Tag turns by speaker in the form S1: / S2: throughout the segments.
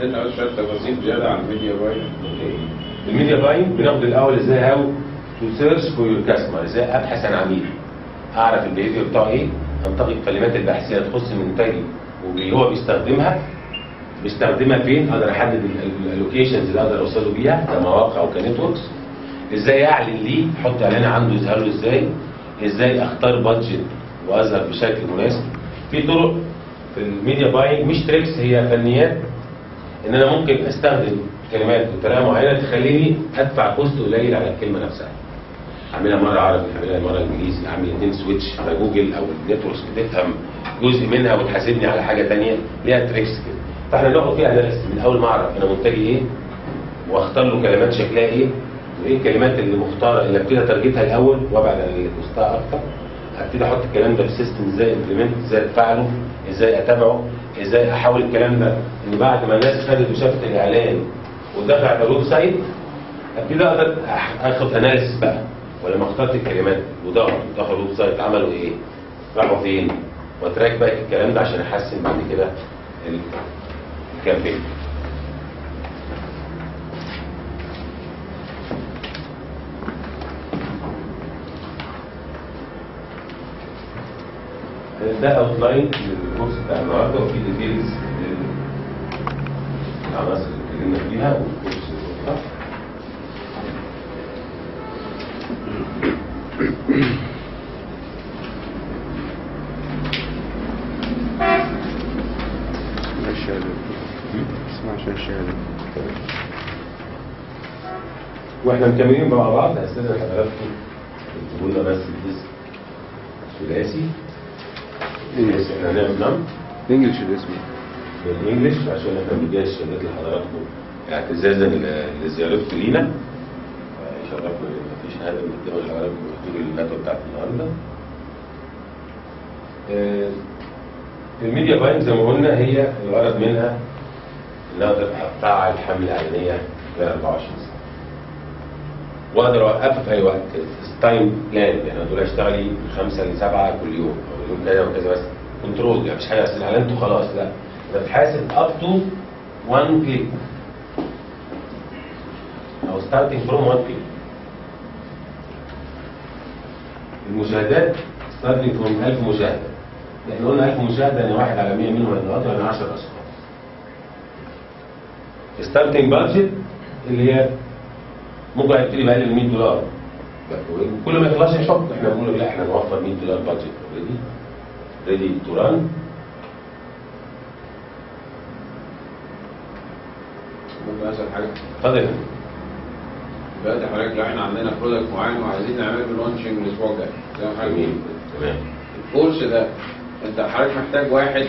S1: تدينا بس شويه تفاصيل زياده عن الميديا باين
S2: الميديا باين بناخد الاول ازاي هاو تو سيرش فور يور كاستمر ازاي ابحث عن عميل اعرف البيهيفير بتاعه ايه انتقي الكلمات البحثيه تخص المنتج واللي هو بيستخدمها بيستخدمها فين اقدر احدد اللوكيشنز اللي اقدر اوصله بيها كمواقع او كنتوركس ازاي اعلن ليه احط اعلان عنده يظهر له ازاي ازاي اختار بادجت واظهر بشكل مناسب في طرق في الميديا باينج مش تريكس هي فنيات ان انا ممكن استخدم كلمات بطريقه معينه تخليني ادفع كوست قليل على الكلمه نفسها اعملها مره عربي اعملها مره انجليزي اعمل اثنين سويتش على جوجل او النتوركس بتفهم جزء منها وتحاسبني على حاجه ثانيه ليها تريكس كده فاحنا بناخد فيها اناليسيس من اول ما اعرف انا منتجي ايه واختار له كلمات شكلها ايه وايه الكلمات اللي مختاره اللي ابتدي اتارجتها الاول وابعد عن اللي كوستها اكتر ابتدي احط الكلام ده في سيستم ازاي امبلمنت ازاي ادفعله ازاي اتابعه ازاي احول الكلام ده ان بعد ما الناس خدت وشافت الاعلان ودخلت على الويب سايت ابتدي اقدر أح- اخد اناليسيس بقى ولما اخترت الكلمات وضغطوا دخلوا الويب سايت عملوا ايه؟ راحوا فين؟ واتراك بقى الكلام ده عشان احسن بعد كده ال- الكامبين ده اوتلاين للكورس بتاع النهارده وفي ديتيلز العناصر اللي اتكلمنا فيها والكورس بتاعه.
S3: ماشي يا دكتور. اسمع عشان الشهادة
S2: واحنا مكملين مع بعض هستاذن حضراتكم تكتبوا لنا بس الاسم ثلاثي
S3: انجلش
S2: احنا هنعمل نعم
S3: انجلش الاسم
S2: بالانجلش عشان احنا بنديها الشهادات لحضراتكم اعتزازا ل- لزيارتكم لينا يشرفنا ان في شهاده بنديها لحضراتكم بحضور الندوه بتاعت النهارده آه، الميديا باين زي ما قلنا هي الغرض منها ان اقدر افعل الحمله الاعلانيه خلال 24 ساعه واقدر اوقفها في اي وقت تايم بلان يعني دول اشتغلي من 5 ل 7 كل يوم او يوم كذا وكذا بس كنترول يعني مش حاجه اصل اعلنت وخلاص لا ده بتحاسب اب تو 1 كليك او ستارتنج فروم 1 كليك المشاهدات ستارتنج فروم 1000 مشاهده احنا قلنا 1000 مشاهده يعني واحد على 100 منهم هيتغطى يعني 10 اشخاص ستارتنج بادجت اللي هي ممكن هيبتدي بأقل من 100 دولار كل ما يخلص يحط احنا بنقول لا احنا نوفر 100 دولار بادجت ريدي ريدي تو ران
S1: ممكن اسال حاجه
S2: اتفضل يا فندم.
S1: دلوقتي حضرتك لو احنا عندنا برودكت معين وعايزين نعمله لونشنج الاسبوع الجاي زي ما حضرتك
S2: جميل
S1: بتقول.
S2: تمام
S1: الكورس ده انت حضرتك محتاج واحد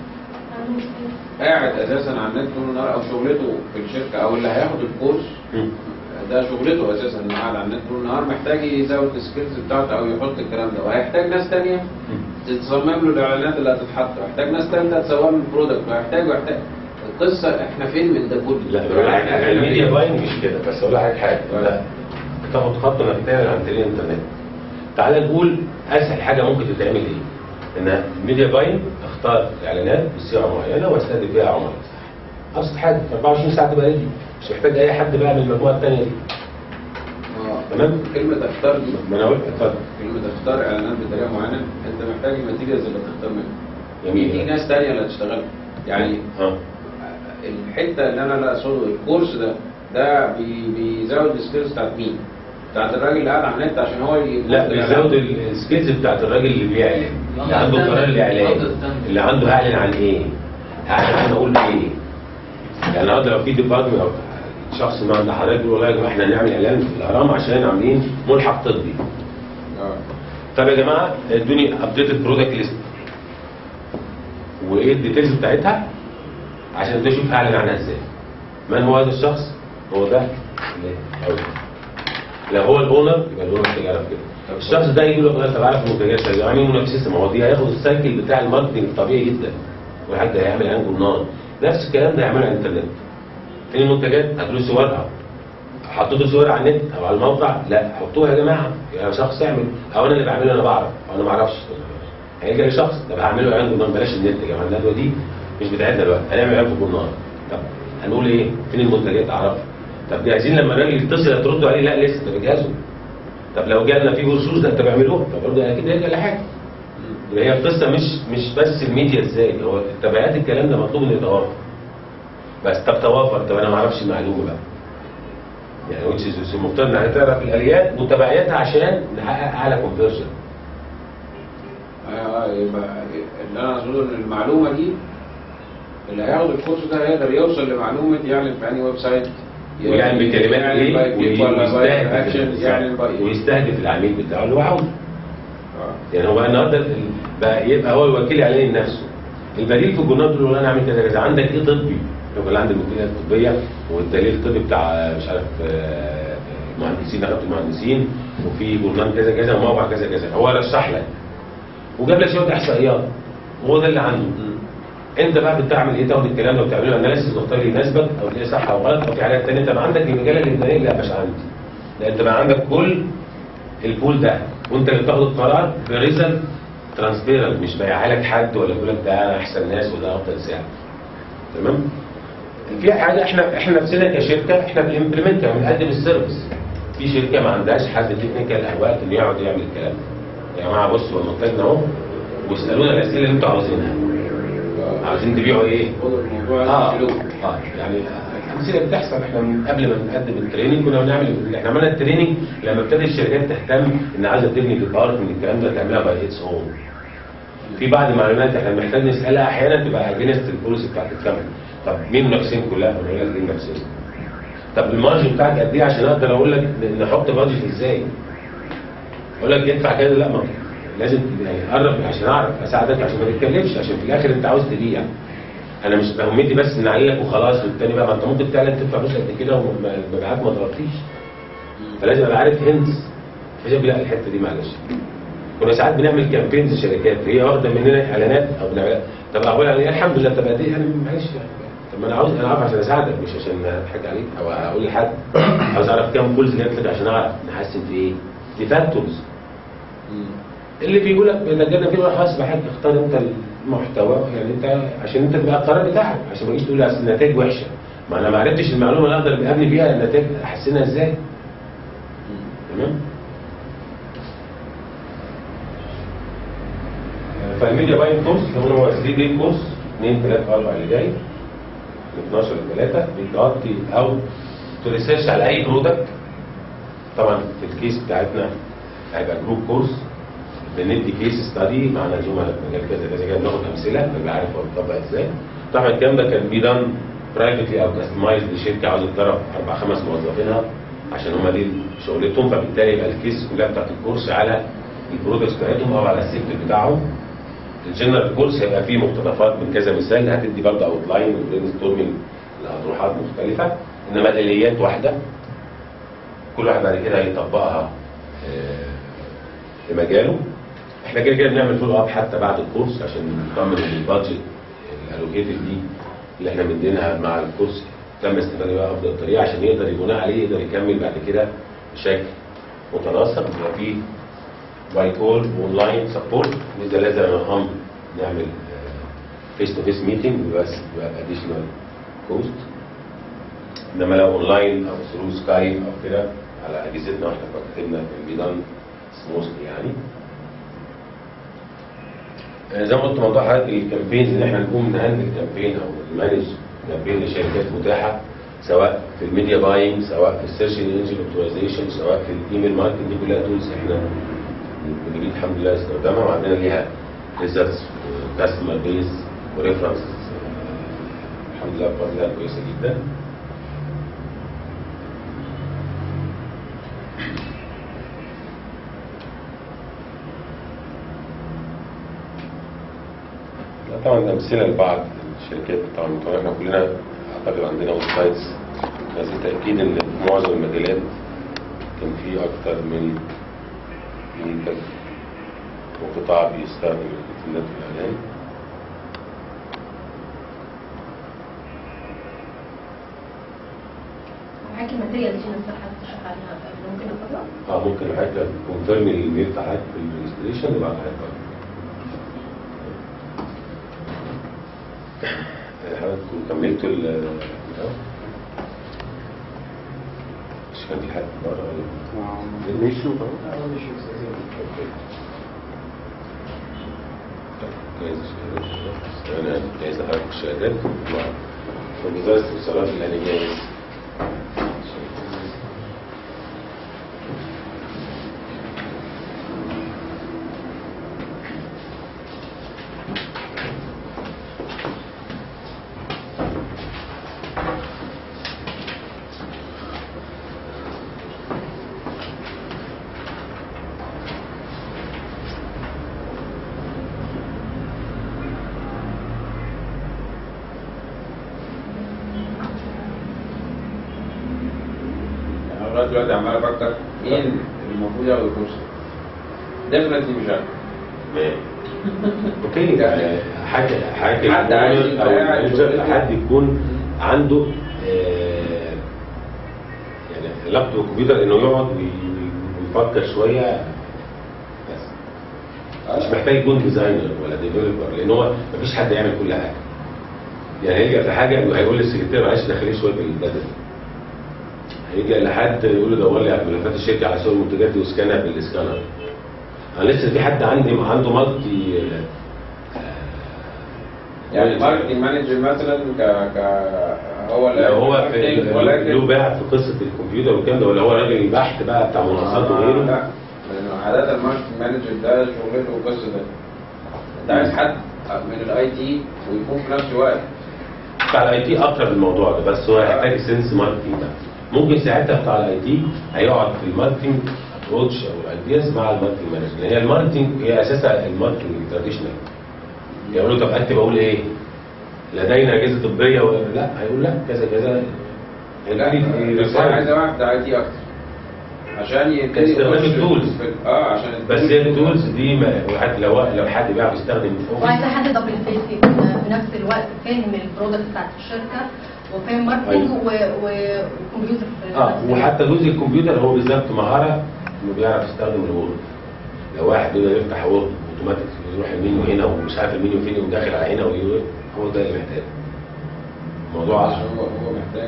S1: قاعد اساسا على النت طول النهار او شغلته في الشركه او اللي هياخد الكورس
S2: مم.
S1: ده شغلته اساسا انه قاعد على النت طول النهار محتاج يزود السكيلز بتاعته او يحط الكلام ده وهيحتاج ناس تانية تصمم له الاعلانات اللي هتتحط ويحتاج ناس تانية تسوق له البرودكت ويحتاج ويحتاج القصه احنا فين من ده كله؟
S2: لا بقول لك حاجة، الميديا باين مش كده بس اقول لك حاجه لا بتاخد خط انك تعمل عن طريق الانترنت تعال نقول اسهل حاجه ممكن تتعمل ايه؟ ان الميديا باين اختار اعلانات بصيغه معينه واستهدف بيها عملاء ابسط حاجه في 24 ساعه تبقى ريدي مش محتاج اي حد بقى من المجموعه الثانيه دي
S1: آه.
S2: تمام؟
S1: كلمه اختار دي
S2: ما انا قلت اتفضل
S1: كلمه اختار اعلانات بطريقه معينه انت محتاج الماتيريالز اللي تختار منها
S2: جميل.
S1: في ناس تانية اللي هتشتغل يعني
S2: ها
S1: الحته اللي انا لا اقصده الكورس ده ده بي- بيزود السكيلز بتاعت مين؟ بتاعت الراجل اللي قاعد على النت عشان هو ي-
S2: لا بيزود السكيلز بتاعت الراجل اللي بيعلن اللي عنده قرار الاعلان اللي عنده اعلن عن ايه اعلن عن اقول ايه يعني النهارده لو في ديبارتمنت او شخص ما عند حضرتك بيقول والله يا جماعه احنا هنعمل اعلان في الاهرام عشان عاملين ملحق طبي
S1: آه.
S2: طب يا جماعه ادوني ابديتد برودكت ليست وايه الديتيلز بتاعتها عشان تشوف اعلن عنها ازاي من هو هذا الشخص هو ده اللي أو ده. لو هو الاونر يبقى الاونر محتاج يعرف كده طب الشخص ده يجي له خلاص طب عارف المنتجات طب يعني منافسه ما هو دي هياخد السايكل بتاع الماركتنج الطبيعي جدا والحاج هيعمل عنده النار نفس الكلام ده هيعمله على الانترنت فين المنتجات هتقول له صورها حطيتوا صور على النت او على الموقع لا حطوها يا جماعه يا شخص اعمل او انا اللي بعمله انا بعرف او انا ما اعرفش هيجي لي شخص طب هعمله اعلان جورنال بلاش النت يا جماعه الندوه دي مش بتاعتنا دلوقتي هنعمل اعلان في الجورنال طب هنقول ايه فين المنتجات اعرفها طب جاهزين لما الراجل يتصل هتردوا عليه لا لسه ده بيجهزوا طب لو جالنا في بروشور ده انت بيعملوه طب برضه اكيد هيرجع لحاجه يبقى هي القصه مش مش بس الميديا ازاي هو تبعات الكلام ده مطلوب انه يتوافر بس طب توافر طب انا ما اعرفش المعلومه بقى يعني وتش از المفترض ان احنا تعرف الاليات وتبعياتها عشان نحقق اعلى كونفرجن
S1: آه، يبقى اللي انا اقصده ان المعلومه دي اللي هياخد الكورس ده هيقدر يوصل لمعلومه يعلن في انهي ويب سايت
S2: ويعلن بكلمات
S1: يعلن
S2: ايه
S1: باي كليك ولا باي اكشن يعلن باي
S2: ويستهدف
S1: ايه
S2: ويستهدف العميل بتاعه اللي هو عاوزه
S1: آه.
S2: يعني هو بقى النهارده ال- بقى يبقى هو الوكيل الاعلاني لنفسه البديل في الجورنال تقول له انا اعمل كذا كذا عندك ايه طبي يقول اللي عندي الوكيله الطبيه والدليل الطبي بتاع مش عارف آه، مهندسين نقابه المهندسين وفي جورنال كذا كذا وموقع كذا كذا هو رشح لك وجاب لك شويه احصائيات وهو ده اللي عنده
S1: مم.
S2: انت بقى بتعمل ايه تاخد الكلام ده وتعمله اناليسيس وتختار اللي يناسبك او تلاقي صح او غلط او في حاجات ثانيه انت بقى عندك المجال اللبناني لا مش عندي لا انت بقى عندك كل البول ده وانت اللي بتاخد القرار بريزلت ترانسبيرنت مش بايعها لك حد ولا يقول لك ده انا احسن ناس وده افضل سعر تمام في حاجه احنا احنا نفسنا كشركه احنا بنمبلمنت بنقدم السيرفيس في شركه ما عندهاش حد تكنيكال او وقت انه يقعد يعمل الكلام ده يا جماعه بصوا المنتجنا اهو واسالونا الاسئله اللي انتوا عاوزينها عاوزين تبيعوا ايه
S1: خدوا الموضوع
S2: اه
S1: تشيلوه.
S2: اه يعني الامثله بتحصل احنا من قبل ما نقدم التريننج كنا بنعمل احنا عملنا التريننج لما ابتدت الشركات تهتم ان عايزه تبني ديبارت من الكلام ده تعملها باي اتس اون في بعض المعلومات احنا محتاج نسالها احيانا تبقى اجينست البوليسي بتاعت الكاميرا طب مين منافسين كلها؟ انا اقول لك مين منافسين طب المارجن بتاعك قد ايه عشان اقدر اقول لك نحط بادجت ازاي؟ اقول لك ادفع كده لا ما لازم يعني قرب عشان اعرف اساعدك عشان ما تتكلمش عشان في الاخر انت عاوز تبيع انا مش مهمتي بس ان اعلق وخلاص والتاني بقى ما انت ممكن فعلا تدفع فلوس قد كده والمبيعات ما تغطيش فلازم ابقى عارف هنتس فشايف لا الحته دي معلش كنا ساعات بنعمل كامبينز لشركات هي واخده مننا اعلانات او بنعملها طب اقول عليها الحمد لله طب دي يعني معلش يعني طب ما انا عاوز انا عارف عشان اساعدك مش عشان اضحك عليك او اقول لحد عاوز اعرف كام بولز جات لك عشان اعرف نحسن في ايه دي فاكتورز
S1: مم.
S2: اللي بيقول لك نجدنا فيه روح خلاص بحاجة اختار انت المحتوى يعني انت عشان انت تبقى القرار بتاعك عشان ما تجيش تقول اصل النتائج وحشه ما انا ما عرفتش المعلومه اللي اقدر ابني بيها النتائج احسنها ازاي تمام فالميديا باين كورس اللي هو 3 دي كورس 2 3 4 اللي جاي من 12 ل 3 بيغطي او تريسيرش على اي برودكت طبعا في الكيس بتاعتنا هيبقى جروب كورس بندي كيس ستادي معانا زملاء في مجال كذا كذا كذا بناخد امثله نبقى عارف هو بيطبق ازاي طبعا الكلام ده كان بيدان برايفتلي او كاستمايز لشركه عاوزه تدرب اربع خمس موظفينها عشان هم دي شغلتهم فبالتالي يبقى الكيس كلها بتاعت الكورس على البرودكتس بتاعتهم او على السيكتور بتاعهم الجنرال كورس هيبقى فيه مقتطفات من كذا مثال هتدي برضه اوت لاين وبرين ستورمنج لاطروحات مختلفه انما الاليات واحده كل واحد بعد كده هيطبقها آه، في مجاله احنا كده كده بنعمل فولو اب حتى بعد الكورس عشان نطمن ان البادجت الالوكيتد دي اللي احنا مدينها مع الكورس تم استفاده بقى افضل طريقه عشان يقدر يبناء عليه يقدر يكمل بعد كده بشكل متناسق يبقى فيه باي كول اونلاين سبورت واذا لازم هم نعمل فيس تو فيس ميتنج بس يبقى اديشنال كوست انما لو اونلاين او ثرو سكايب او كده على اجهزتنا واحنا كاتبنا بيدان سموثلي يعني آه، زي ما قلت موضوع حضرتك الكامبينز ان احنا نقوم نهندل كامبين او نمانج كامبين لشركات متاحه سواء في الميديا باينج سواء في السيرش انجن اوبتمايزيشن سواء في الايميل ماركتنج دي كلها تولز احنا بنجيب الحمد لله استخدامها وعندنا ليها ريزلتس كاستمر بيز وريفرنس الحمد لله بفضل الله كويسه جدا لا طبعا امثله لبعض الشركات طبعا طبعا احنا كلنا اعتقد عندنا ويب سايتس بس التاكيد ان في معظم المجالات كان في اكثر من منتج وقطاع بيستخدم الانترنت والاعلان
S4: معاكي الماتيريال دي نفسها هتشرح عليها ممكن اخدها؟
S2: اه ممكن حضرتك كونفيرم الميل بتاعك في الريجستريشن وبعد حضرتك حضراتكم كملتوا ال مش كان في حد بره ولا
S3: مشوا بقى
S2: جايز الشهادات انا جايز حضرتك الشهادات مع وزارة الاتصالات اللي انا جايز
S1: انا لغايه دلوقتي عمال افكر مين اللي المفروض ياخد الكورس ديفنتلي مش انا
S2: اوكي يعني حاجه حاجه
S1: حد عايز يبقى
S2: او
S1: قاعد
S2: المانجر
S1: ويقول
S2: حد يكون عنده آه، يعني علاقته بالكمبيوتر انه يقعد وي- ويفكر شويه بس مش محتاج يكون ديزاينر ولا ديفلوبر لان هو مفيش حد يعمل كل حاجه يعني هيجي في حاجه وهيقول للسكرتير معلش دخليه شويه بالبدل هيجي لحد يقول له دور لي على ملفات الشركه على سوق المنتجات دي واسكانها بالاسكانر انا لسه في حد عندي عنده مالتي
S1: يعني ماركتنج مانجر مثلا ك ك هو اللي
S2: لو هو
S1: marketing،
S2: في له
S1: ولكن
S2: باع في قصه الكمبيوتر والكلام ده ولا هو راجل البحث بقى بتاع منصات
S1: آه،
S2: وغيره
S1: لا لانه عاده الماركتنج مانجر ده شغلته القصه ده انت عايز حد من الاي تي ويكون في نفس الوقت
S2: بتاع الاي تي اقرب للموضوع ده بس هو هيحتاج سنس ماركتنج ده ممكن ساعتها بتاع الاي تي هيقعد في الماركتنج ابروتش او الايدياز مع الماركتنج مانجر هي الماركتنج هي اساسها الماركتنج التراديشنال يقول له طب اكتب اقول ايه؟ لدينا اجهزه طبيه ولا لا هيقول لا كذا كذا
S1: لا
S2: هيبتدي
S1: بس انا عايز
S2: يرسم.
S1: واحد بتاع اي تي اكتر عشان يبتدي
S2: كاستخدام
S1: يخش
S2: التولز.
S1: في- اه عشان
S2: بس هي التولز دي ما واحد لو لو حد بيعرف يستخدم
S4: وعايزه حد دبل فيس يكون في نفس الوقت فاهم البرودكت بتاعت الشركه وفاهم ماركتنج
S2: أيوة.
S4: و- و- وكمبيوتر في
S2: اه
S4: نفس الوقت.
S2: وحتى جزء الكمبيوتر هو بالظبط مهاره انه بيعرف يستخدم الوورد لو واحد بيقدر يفتح وورد اوتوماتيك يروح يمين وهنا ومش عارف المنيو فين وداخل على هنا ويقول هو ده اللي محتاجه الموضوع
S1: عشان
S2: عشان
S1: هو هو محتاج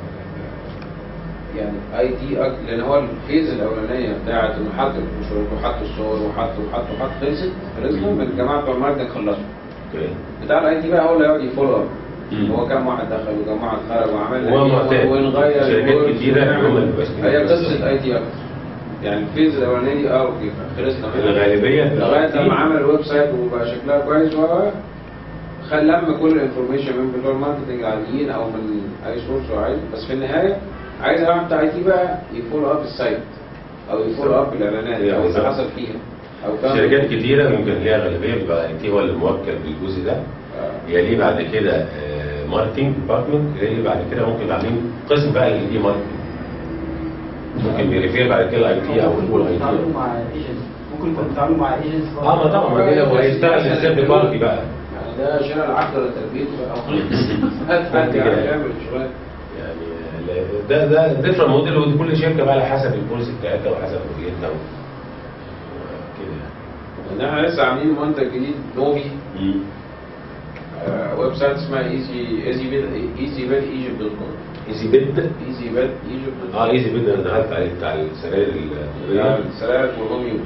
S1: يعني اي تي أك... لان هو الفيز الاولانيه بتاعت انه حط البروشور وحط الصور وحط وحط وحط خلصت خلصنا من الجماعه بتوع الماركتنج خلصوا
S2: اوكي
S1: بتاع الاي تي بقى هو اللي يقعد يفولو اب
S2: مم.
S1: هو كام واحد دخل وكام واحد خرج وعمل
S2: هو معتاد.
S1: ونغير
S2: شركات
S1: الوردز
S2: كتيرة
S1: ونعمل-
S2: هم اللي ماسكين
S1: هي
S2: القصة
S1: قصه
S2: دي.
S1: اي تي اكتر يعني الفيز الاولانيه دي اه اوكي خلصنا منها.
S2: الغالبيه
S1: لغايه لما عمل الويب سايت وبقى شكلها كويس و خل لم كل الانفورميشن من بتوع الماركتنج العاديين او من اي سورس هو عايز بس في النهايه عايز العمل بتاع اي تي بقى يفولو اب السايت او يفولو اب الاعلانات
S2: يعني
S1: او اللي
S2: بالظبط.
S1: حصل فيها او كان-
S2: شركات كتيره يمكن ليها غالبيه بيبقى اي تي هو اللي موكل بالجزء ده
S1: آه.
S2: يليه بعد كده ماركتنج ديبارتمنت يليه بعد كده ممكن عاملين قسم بقى الاي ماركتنج ممكن بيريفير بعد كده الاي تي او
S5: ممكن
S2: فول
S5: يكونوا
S2: اي
S5: بيتعاملوا
S2: تي
S5: مع ايجنتس ممكن يكونوا بيتعاملوا مع ايجنتس
S2: اه ما طبعا ما كده هو هيشتغل ازاي بارتي بقى
S1: يعني ده شراء العقد ولا تربيته بقى او هات حد
S2: كده.
S1: يعني يعمل شغلانه
S2: يعني ده ده ديفرنت موديل وكل شركه بقى على حسب البوليسي بتاعتها وحسب رؤيتها و- وكده
S1: ان احنا لسه عاملين منتج جديد نوبي
S2: يعني
S1: آه، ويب سايت اسمها ايزي ايزي بيد ايزي بيد ايجيبت دوت كوم
S2: ايزي بيد
S1: ايزي بيد ايجيبت دوت
S2: اه ايزي بيد انا دخلت عليه بتاع السراير
S1: ده
S2: ال
S1: السلالة والهوم يوز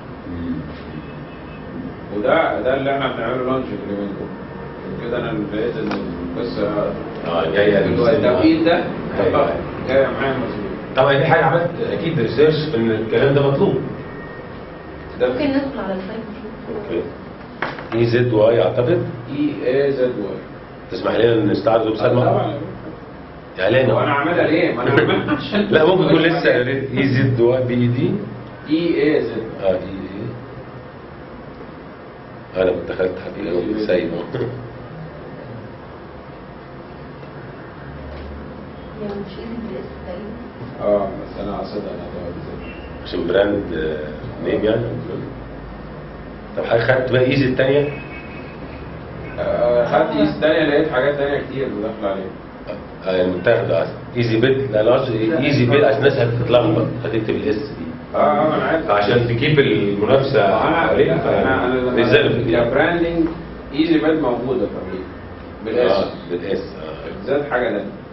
S1: وده ده اللي احنا بنعمله لانش في اليومين دول كده انا لقيت ان القصه
S2: اه جايه
S1: التوقيت ده
S2: أيوة.
S1: جاي معايا مظبوط
S2: طبعا دي حاجه عملت اكيد ريسيرش في ان الكلام ده مطلوب
S1: ده
S4: ممكن ندخل على السايت نشوف
S2: اوكي اي زد واي اعتقد
S1: اي اي زد واي
S2: تسمح لنا نستعرض ويب سايت مع بعض
S1: طبعا
S2: اعلان
S1: وانا عاملها ليه؟ ما انا عاملها عشان
S2: لا ممكن يكون لسه اي زد واي بي اي دي
S1: اي اي زد
S2: اه اي اي انا كنت دخلت حقيقي سيد
S4: يعني مش ايزي بالاس تقريبا
S1: اه بس انا قصدها انا ده بالذات.
S2: عشان براند آه، نيم يعني طب حضرتك خدت بقى ايزي الثانيه
S1: آه، خدت ايز تانية لقيت حاجات تانية كتير بدخل عليها
S2: اه المتاخده اصلا ايزي بيت لا لا ايزي بيت عشان الناس هتتلخبط هتكتب الاس دي
S1: اه اه انا عارف
S2: عشان تجيب المنافسه
S1: انا
S2: عليك
S1: انا انا
S2: فنزلوا
S1: لما-
S2: كتير.
S1: كبراندنج ايزي باد موجوده في امريكا بالاسم
S2: اه بالاسم اه
S1: زاد حاجه لا